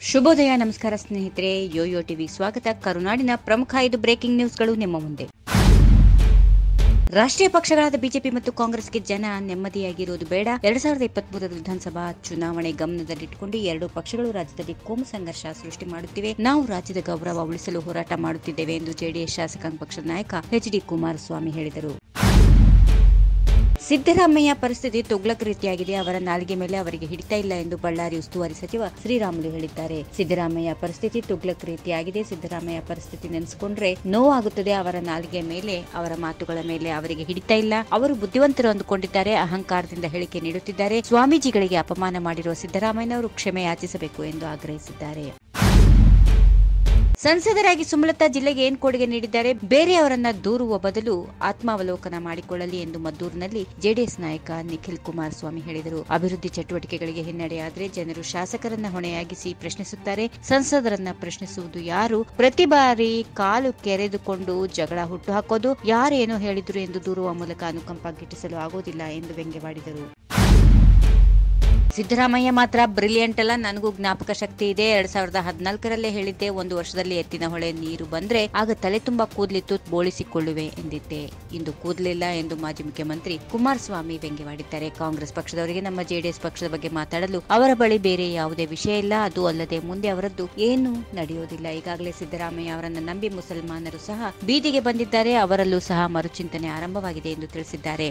ಶುಭೋದಯ ನಮಸ್ಕಾರ ಸ್ನೇಹಿತರೆ ಯೋಯೋ ಟಿವಿ ಸ್ವಾಗತ ಕರುನಾಡಿನ ಪ್ರಮುಖ ಐದು ಬ್ರೇಕಿಂಗ್ ನ್ಯೂಸ್ಗಳು ನಿಮ್ಮ ಮುಂದೆ ರಾಷ್ಟ್ರೀಯ ಪಕ್ಷಗಳಾದ ಬಿಜೆಪಿ ಮತ್ತು ಕಾಂಗ್ರೆಸ್ಗೆ ಜನ ನೆಮ್ಮದಿಯಾಗಿರುವುದು ಬೇಡ ಎರಡ್ ಸಾವಿರದ ಇಪ್ಪತ್ತ್ ಮೂರರ ವಿಧಾನಸಭಾ ಚುನಾವಣೆ ಗಮನದಲ್ಲಿಟ್ಟುಕೊಂಡು ಎರಡು ಪಕ್ಷಗಳು ರಾಜ್ಯದಲ್ಲಿ ಕೋಮು ಸಂಘರ್ಷ ಸೃಷ್ಟಿ ಮಾಡುತ್ತಿವೆ ನಾವು ರಾಜ್ಯದ ಗೌರವ ಉಳಿಸಲು ಹೋರಾಟ ಮಾಡುತ್ತಿದ್ದೇವೆ ಎಂದು ಜೆಡಿಎಸ್ ಶಾಸಕಾಂಗ ಪಕ್ಷದ ನಾಯಕ ಎಚ್ ಡಿ ಕುಮಾರಸ್ವಾಮಿ ಹೇಳಿದರು ಸಿದ್ದರಾಮಯ್ಯ ಪರಿಸ್ಥಿತಿ ತುಗ್ಲಕ್ ರೀತಿಯಾಗಿದೆ ಅವರ ನಾಲಿಗೆ ಮೇಲೆ ಅವರಿಗೆ ಹಿಡಿತಾ ಇಲ್ಲ ಎಂದು ಬಳ್ಳಾರಿ ಉಸ್ತುವಾರಿ ಸಚಿವ ಶ್ರೀರಾಮುಲು ಹೇಳಿದ್ದಾರೆ ಸಿದ್ದರಾಮಯ್ಯ ಪರಿಸ್ಥಿತಿ ತುಗ್ಲಕ್ ರೀತಿಯಾಗಿದೆ ಸಿದ್ದರಾಮಯ್ಯ ಪರಿಸ್ಥಿತಿ ನೆನೆಸಿಕೊಂಡ್ರೆ ನೋವಾಗುತ್ತದೆ ಅವರ ನಾಲಿಗೆ ಮೇಲೆ ಅವರ ಮಾತುಗಳ ಮೇಲೆ ಅವರಿಗೆ ಹಿಡಿತಾ ಇಲ್ಲ ಅವರು ಬುದ್ಧಿವಂತರು ಅಂದುಕೊಂಡಿದ್ದಾರೆ ಅಹಂಕಾರದಿಂದ ಹೇಳಿಕೆ ನೀಡುತ್ತಿದ್ದಾರೆ ಸ್ವಾಮೀಜಿಗಳಿಗೆ ಅಪಮಾನ ಮಾಡಿರುವ ಸಿದ್ದರಾಮಯ್ಯನವರು ಕ್ಷಮೆ ಯಾಚಿಸಬೇಕು ಎಂದು ಆಗ್ರಹಿಸಿದ್ದಾರೆ ಸಂಸದರಾಗಿ ಸುಮಲತಾ ಜಿಲ್ಲೆಗೆ ಏನ್ ಕೊಡುಗೆ ನೀಡಿದ್ದಾರೆ ಬೇರೆಯವರನ್ನ ದೂರುವ ಬದಲು ಆತ್ಮಾವಲೋಕನ ಮಾಡಿಕೊಳ್ಳಲಿ ಎಂದು ಮದ್ದೂರಿನಲ್ಲಿ ಜೆಡಿಎಸ್ ನಾಯಕ ನಿಖಿಲ್ ಕುಮಾರಸ್ವಾಮಿ ಹೇಳಿದರು ಅಭಿವೃದ್ಧಿ ಚಟುವಟಿಕೆಗಳಿಗೆ ಹಿನ್ನಡೆಯಾದರೆ ಜನರು ಶಾಸಕರನ್ನ ಹೊಣೆಯಾಗಿಸಿ ಪ್ರಶ್ನಿಸುತ್ತಾರೆ ಸಂಸದರನ್ನ ಪ್ರಶ್ನಿಸುವುದು ಯಾರು ಪ್ರತಿ ಬಾರಿ ಕಾಲು ಕೆರೆದುಕೊಂಡು ಜಗಳ ಹುಟ್ಟುಹಾಕೋದು ಯಾರೇನೋ ಹೇಳಿದ್ರು ಎಂದು ದೂರುವ ಮೂಲಕ ಅನುಕಂಪ ಗಿಟ್ಟಿಸಲು ಆಗೋದಿಲ್ಲ ಎಂದು ವ್ಯಂಗ್ಯವಾಡಿದರು ಸಿದ್ದರಾಮಯ್ಯ ಮಾತ್ರ ಬ್ರಿಲಿಯಂಟ್ ಅಲ್ಲ ನನಗೂ ಜ್ಞಾಪಕ ಶಕ್ತಿ ಇದೆ ಎರಡ್ ಸಾವಿರದ ಹದಿನಾಲ್ಕರಲ್ಲೇ ಹೇಳಿದ್ದೆ ಒಂದು ವರ್ಷದಲ್ಲಿ ಎತ್ತಿನ ಹೊಳೆ ನೀರು ಬಂದ್ರೆ ಆಗ ತಲೆ ತುಂಬಾ ಕೂದಲಿತ್ತು ಬೋಳಿಸಿಕೊಳ್ಳುವೆ ಎಂದಿದ್ದೆ ಇಂದು ಕೂದಲಿಲ್ಲ ಎಂದು ಮಾಜಿ ಮುಖ್ಯಮಂತ್ರಿ ಕುಮಾರಸ್ವಾಮಿ ವ್ಯಂಗ್ಯವಾಡಿದ್ದಾರೆ ಕಾಂಗ್ರೆಸ್ ಪಕ್ಷದವರಿಗೆ ನಮ್ಮ ಜೆಡಿಎಸ್ ಪಕ್ಷದ ಬಗ್ಗೆ ಮಾತಾಡಲು ಅವರ ಬಳಿ ಬೇರೆ ಯಾವುದೇ ವಿಷಯ ಇಲ್ಲ ಅದು ಅಲ್ಲದೆ ಮುಂದೆ ಅವರದ್ದು ಏನು ನಡೆಯೋದಿಲ್ಲ ಈಗಾಗಲೇ ಸಿದ್ದರಾಮಯ್ಯ ಅವರನ್ನು ನಂಬಿ ಮುಸಲ್ಮಾನರು ಸಹ ಬೀದಿಗೆ ಬಂದಿದ್ದಾರೆ ಅವರಲ್ಲೂ ಸಹ ಮರುಚಿಂತನೆ ಆರಂಭವಾಗಿದೆ ಎಂದು ತಿಳಿಸಿದ್ದಾರೆ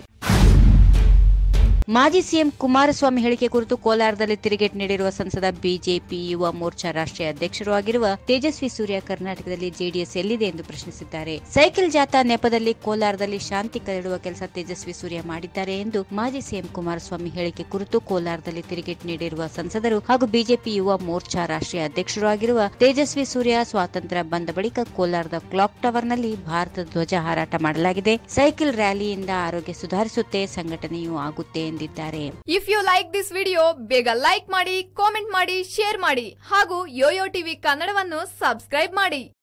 ಮಾಜಿ ಸಿಎಂ ಕುಮಾರಸ್ವಾಮಿ ಹೇಳಿಕೆ ಕುರಿತು ಕೋಲಾರದಲ್ಲಿ ತಿರುಗೇಟು ನೀಡಿರುವ ಸಂಸದ ಬಿಜೆಪಿ ಯುವ ಮೋರ್ಚಾ ರಾಷ್ಟ್ರೀಯ ಅಧ್ಯಕ್ಷರು ಆಗಿರುವ ತೇಜಸ್ವಿ ಸೂರ್ಯ ಕರ್ನಾಟಕದಲ್ಲಿ ಜೆಡಿಎಸ್ ಎಲ್ಲಿದೆ ಎಂದು ಪ್ರಶ್ನಿಸಿದ್ದಾರೆ ಸೈಕಲ್ ಜಾಥಾ ನೆಪದಲ್ಲಿ ಕೋಲಾರದಲ್ಲಿ ಶಾಂತಿ ಕದಡುವ ಕೆಲಸ ತೇಜಸ್ವಿ ಸೂರ್ಯ ಮಾಡಿದ್ದಾರೆ ಎಂದು ಮಾಜಿ ಸಿಎಂ ಕುಮಾರಸ್ವಾಮಿ ಹೇಳಿಕೆ ಕುರಿತು ಕೋಲಾರದಲ್ಲಿ ತಿರುಗೇಟು ನೀಡಿರುವ ಸಂಸದರು ಹಾಗೂ ಬಿಜೆಪಿ ಯುವ ಮೋರ್ಚಾ ರಾಷ್ಟ್ರೀಯ ಅಧ್ಯಕ್ಷರು ಆಗಿರುವ ತೇಜಸ್ವಿ ಸೂರ್ಯ ಸ್ವಾತಂತ್ರ್ಯ ಬಂದ ಬಳಿಕ ಕೋಲಾರದ ಕ್ಲಾಕ್ ಟವರ್ನಲ್ಲಿ ಭಾರತ ಧ್ವಜ ಹಾರಾಟ ಮಾಡಲಾಗಿದೆ ಸೈಕಲ್ ರ್ಯಾಲಿಯಿಂದ ಆರೋಗ್ಯ ಸುಧಾರಿಸುತ್ತೆ ಸಂಘಟನೆಯೂ ಆಗುತ್ತೆ ಎಂದಿದ್ದಾರೆ if you like this video ಬೇಗ ಲೈಕ್ ಮಾಡಿ ಕಾಮೆಂಟ್ ಮಾಡಿ ಶೇರ್ ಮಾಡಿ ಹಾಗೂ ಯೋಯೋ ಟಿವಿ ಕನ್ನಡವನ್ನು ಸಬ್ಸ್ಕ್ರೈಬ್ ಮಾಡಿ